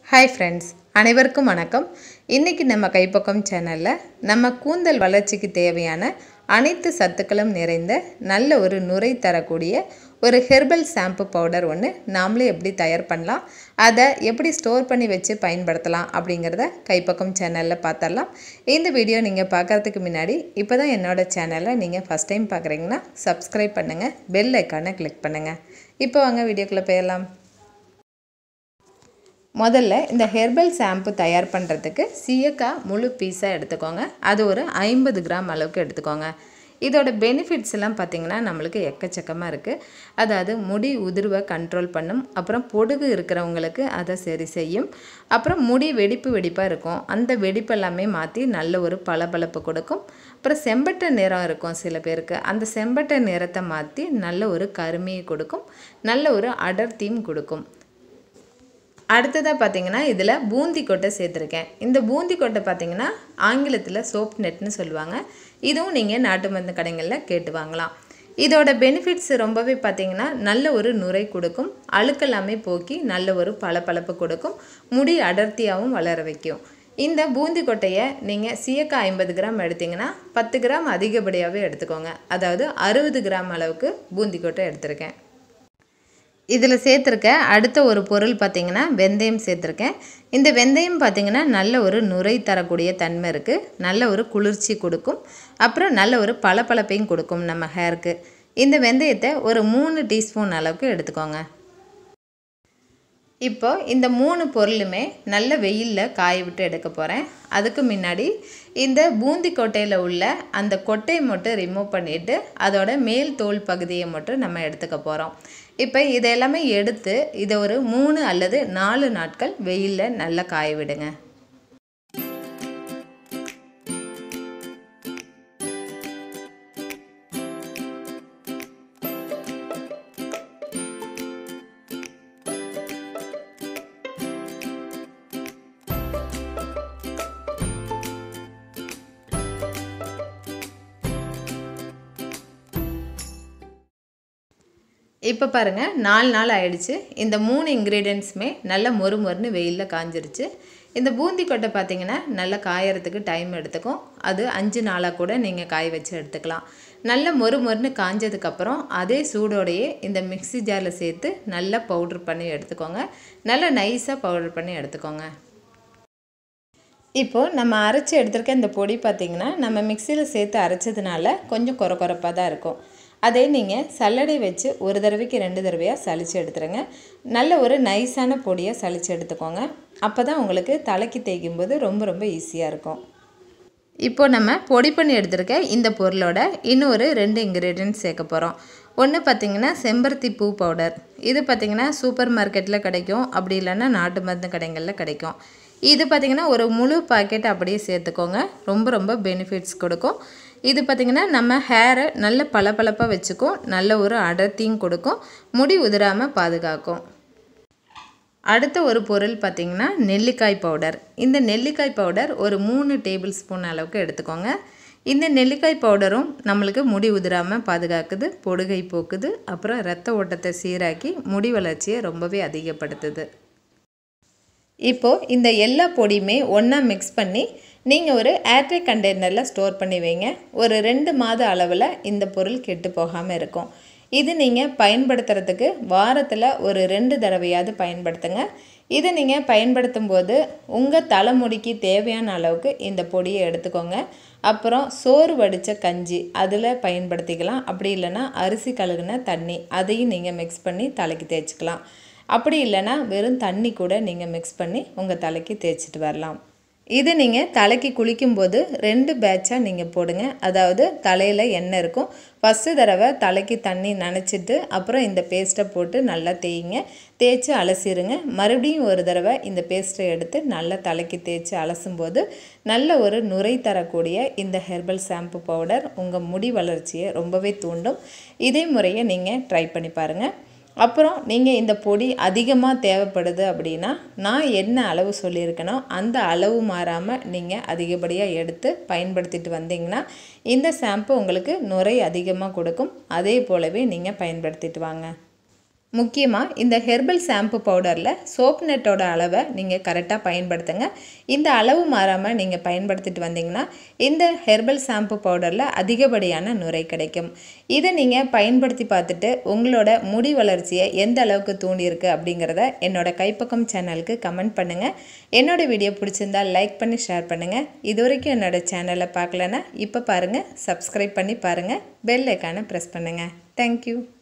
hi friends அனைவருக்கும் வணக்கம் இன்றைக்கி நம்ம கைப்பக்கம் சேனலில் நம்ம கூந்தல் வளர்ச்சிக்கு தேவையான அனைத்து சத்துக்களும் நிறைந்த நல்ல ஒரு நுரை தரக்கூடிய ஒரு ஹெர்பல் ஷாம்பு பவுடர் ஒன்று நாமளே எப்படி தயார் பண்ணலாம் அதை எப்படி ஸ்டோர் பண்ணி வச்சு பயன்படுத்தலாம் அப்படிங்கிறத கைப்பக்கம் சேனலில் பார்த்தரலாம் இந்த வீடியோ நீங்கள் பார்க்குறதுக்கு முன்னாடி இப்போ தான் என்னோட சேனலை நீங்கள் ஃபஸ்ட் டைம் பார்க்குறீங்கன்னா சப்ஸ்கிரைப் பண்ணுங்கள் பெல் ஐக்கானை கிளிக் பண்ணுங்கள் இப்போ வாங்க வீடியோக்குள்ளே போயிடலாம் முதல்ல இந்த ஹெர்பல் ஷாம்பு தயார் பண்ணுறதுக்கு சீயக்காய் முழு பீஸாக எடுத்துக்கோங்க அது ஒரு ஐம்பது கிராம் அளவுக்கு எடுத்துக்கோங்க இதோட பெனிஃபிட்ஸ் எல்லாம் பார்த்திங்கன்னா நம்மளுக்கு எக்கச்சக்கமாக இருக்குது அதாவது முடி உதிர்வை கண்ட்ரோல் பண்ணும் அப்புறம் பொடுகு இருக்கிறவங்களுக்கு அதை சரி செய்யும் அப்புறம் முடி வெடிப்பு வெடிப்பாக இருக்கும் அந்த வெடிப்பு எல்லாமே மாற்றி நல்ல ஒரு பளபளப்பு கொடுக்கும் அப்புறம் செம்பட்டை நிறம் இருக்கும் சில பேருக்கு அந்த செம்பட்டை நிறத்தை மாற்றி நல்ல ஒரு கருமையை கொடுக்கும் நல்ல ஒரு அடர்த்தியும் கொடுக்கும் அடுத்ததாக பார்த்தீங்கன்னா இதில் பூந்தி கொட்டை சேர்த்துருக்கேன் இந்த பூந்தி கொட்டை பார்த்தீங்கன்னா ஆங்கிலத்தில் சோப் நெட்னு சொல்லுவாங்க இதுவும் நீங்கள் நாட்டு மருந்து கடைகளில் கேட்டு வாங்கலாம் இதோட பெனிஃபிட்ஸ் ரொம்பவே பார்த்தீங்கன்னா நல்ல ஒரு நுரை கொடுக்கும் அழுக்கெல்லாமே போக்கி நல்ல ஒரு பளபளப்பு கொடுக்கும் முடி அடர்த்தியாகவும் வளர வைக்கும் இந்த பூந்தி கொட்டையை நீங்கள் சீயக்காய் ஐம்பது கிராம் எடுத்திங்கன்னா பத்து கிராம் அதிகப்படியாகவே எடுத்துக்கோங்க அதாவது அறுபது கிராம் அளவுக்கு பூந்தி கொட்டை எடுத்திருக்கேன் இதில் சேர்த்துருக்க அடுத்த ஒரு பொருள் பார்த்திங்கன்னா வெந்தயம் சேர்த்துருக்கேன் இந்த வெந்தயம் பார்த்திங்கன்னா நல்ல ஒரு நுரை தரக்கூடிய தன்மை இருக்குது நல்ல ஒரு குளிர்ச்சி கொடுக்கும் அப்புறம் நல்ல ஒரு பளபளப்பையும் கொடுக்கும் நம்ம ஹேருக்கு இந்த வெந்தயத்தை ஒரு மூணு டீஸ்பூன் அளவுக்கு எடுத்துக்கோங்க இப்போ இந்த மூணு பொருளுமே நல்ல வெயிலில் காய விட்டு எடுக்க போகிறேன் அதுக்கு முன்னாடி இந்த பூந்தி கொட்டையில் உள்ள அந்த கொட்டையை மட்டும் ரிமூவ் பண்ணிவிட்டு அதோட மேல் தோல் பகுதியை மட்டும் நம்ம எடுத்துக்க போகிறோம் இப்போ இதெல்லாமே எடுத்து இதை ஒரு மூணு அல்லது நாலு நாட்கள் வெயிலில் நல்லா காய விடுங்க இப்போ பாருங்கள் நாலு நாள் ஆயிடுச்சு இந்த மூணு இன்க்ரீடியன்ஸுமே நல்ல மொறு மொறுன்னு வெயிலில் காஞ்சிருச்சு இந்த பூந்தி கொட்டை பார்த்தீங்கன்னா நல்லா காயறதுக்கு டைம் எடுத்துக்கும் அது அஞ்சு நாளாக கூட நீங்கள் காய வச்சு எடுத்துக்கலாம் நல்ல மொறு மொறுன்னு காஞ்சதுக்கப்புறம் அதே சூடோடையே இந்த மிக்சி ஜாரில் சேர்த்து நல்லா பவுட்ரு பண்ணி எடுத்துக்கோங்க நல்லா நைஸாக பவுட்ரு பண்ணி எடுத்துக்கோங்க இப்போது நம்ம அரைச்சி எடுத்துருக்க இந்த பொடி பார்த்திங்கன்னா நம்ம மிக்சியில் சேர்த்து அரைச்சதுனால கொஞ்சம் குறை குறைப்பாக தான் இருக்கும் அதே நீங்கள் சல்லடை வச்சு ஒரு தடவைக்கு ரெண்டு தடவையாக சளிச்சு எடுத்துருங்க நல்ல ஒரு நைஸான பொடியை சளிச்சு எடுத்துக்கோங்க அப்போ தான் உங்களுக்கு தலைக்கு தேய்க்கும் போது ரொம்ப ரொம்ப ஈஸியாக இருக்கும் இப்போ நம்ம பொடி பண்ணி எடுத்துருக்க இந்த பொருளோட இன்னும் ஒரு ரெண்டு இன்க்ரீடியன்ட் சேர்க்க போகிறோம் ஒன்று பார்த்திங்கன்னா செம்பருத்தி பூ பவுடர் இது பார்த்திங்கன்னா சூப்பர் மார்க்கெட்டில் கிடைக்கும் அப்படி இல்லைன்னா நாட்டு மருந்து கடைகளில் கிடைக்கும் இது பார்த்திங்கன்னா ஒரு முழு பாக்கெட் அப்படியே சேர்த்துக்கோங்க ரொம்ப ரொம்ப பெனிஃபிட்ஸ் கொடுக்கும் இது பார்த்திங்கன்னா நம்ம ஹேரை நல்ல பளபளப்பாக வச்சுக்கும் நல்ல ஒரு அடர்த்தியும் கொடுக்கும் முடி உதிராமல் பாதுகாக்கும் அடுத்த ஒரு பொருள் பார்த்திங்கன்னா நெல்லிக்காய் பவுடர் இந்த நெல்லிக்காய் பவுடர் ஒரு மூணு டேபிள் ஸ்பூன் அளவுக்கு எடுத்துக்கோங்க இந்த நெல்லிக்காய் பவுடரும் நம்மளுக்கு முடி உதிராமல் பாதுகாக்குது பொடுகை போக்குது அப்புறம் ரத்த ஓட்டத்தை சீராக்கி முடி வளர்ச்சியை ரொம்பவே அதிகப்படுத்துது இப்போது இந்த எல்லா பொடியுமே ஒன்றா மிக்ஸ் பண்ணி நீங்கள் ஒரு ஏர்ட்ரை கண்டெய்னரில் ஸ்டோர் பண்ணி வைங்க ஒரு ரெண்டு மாத அளவில் இந்த பொருள் கெட்டு போகாமல் இருக்கும் இது நீங்கள் பயன்படுத்துறதுக்கு வாரத்தில் ஒரு ரெண்டு தடவையாவது பயன்படுத்துங்க இதை நீங்கள் பயன்படுத்தும் போது உங்கள் தலைமுடிக்கு தேவையான அளவுக்கு இந்த பொடியை எடுத்துக்கோங்க அப்புறம் சோறு வடித்த கஞ்சி அதில் பயன்படுத்திக்கலாம் அப்படி இல்லைன்னா அரிசி கழுகுன தண்ணி அதையும் நீங்கள் மிக்ஸ் பண்ணி தலைக்கு தேய்ச்சிக்கலாம் அப்படி இல்லைன்னா வெறும் தண்ணி கூட நீங்கள் மிக்ஸ் பண்ணி உங்கள் தலைக்கு தேய்ச்சிட்டு வரலாம் இது நீங்கள் தலைக்கு குளிக்கும்போது ரெண்டு பேட்சாக நீங்கள் போடுங்க அதாவது தலையில் எண்ணெய் இருக்கும் ஃபஸ்ட்டு தடவை தலைக்கு தண்ணி நனைச்சிட்டு அப்புறம் இந்த பேஸ்ட்டை போட்டு நல்லா தேய்ங்க தேய்ச்சி அலசிடுங்க மறுபடியும் ஒரு தடவை இந்த பேஸ்ட்டை எடுத்து நல்லா தலைக்கு தேய்ச்சி அலசும்போது நல்ல ஒரு நுரை தரக்கூடிய இந்த ஹெர்பல் ஷாம்பு பவுடர் உங்கள் முடி வளர்ச்சியை ரொம்பவே தூண்டும் இதே முறையை நீங்கள் ட்ரை பண்ணி பாருங்கள் அப்புறம் நீங்கள் இந்த பொடி அதிகமாக தேவைப்படுது அப்படின்னா நான் என்ன அளவு சொல்லியிருக்கேனோ அந்த அளவு மாறாமல் நீங்கள் அதிகப்படியாக எடுத்து பயன்படுத்திட்டு வந்தீங்கன்னா இந்த ஷாம்பு உங்களுக்கு நுரை அதிகமாக கொடுக்கும் அதே போலவே நீங்கள் பயன்படுத்திட்டு வாங்க முக்கியமாக இந்த ஹெர்பல் ஷாம்பு பவுடரில் சோப் நெட்டோட அளவை நீங்கள் கரெக்டாக பயன்படுத்துங்க இந்த அளவு மாறாமல் நீங்கள் பயன்படுத்திட்டு வந்தீங்கன்னா இந்த ஹெர்பல் ஷாம்பு பவுடரில் அதிகப்படியான நுரை கிடைக்கும் இதை நீங்கள் பயன்படுத்தி பார்த்துட்டு உங்களோட முடி வளர்ச்சியை எந்த அளவுக்கு தூண்டியிருக்கு அப்படிங்கிறத என்னோட கைப்பக்கம் சேனலுக்கு கமெண்ட் பண்ணுங்கள் என்னோட வீடியோ பிடிச்சிருந்தா லைக் பண்ணி ஷேர் பண்ணுங்கள் இது வரைக்கும் என்னோட சேனலை பார்க்கலன்னா இப்போ பாருங்கள் சப்ஸ்கிரைப் பண்ணி பாருங்கள் பெல் ஐக்கானை ப்ரெஸ் பண்ணுங்கள் தேங்க்யூ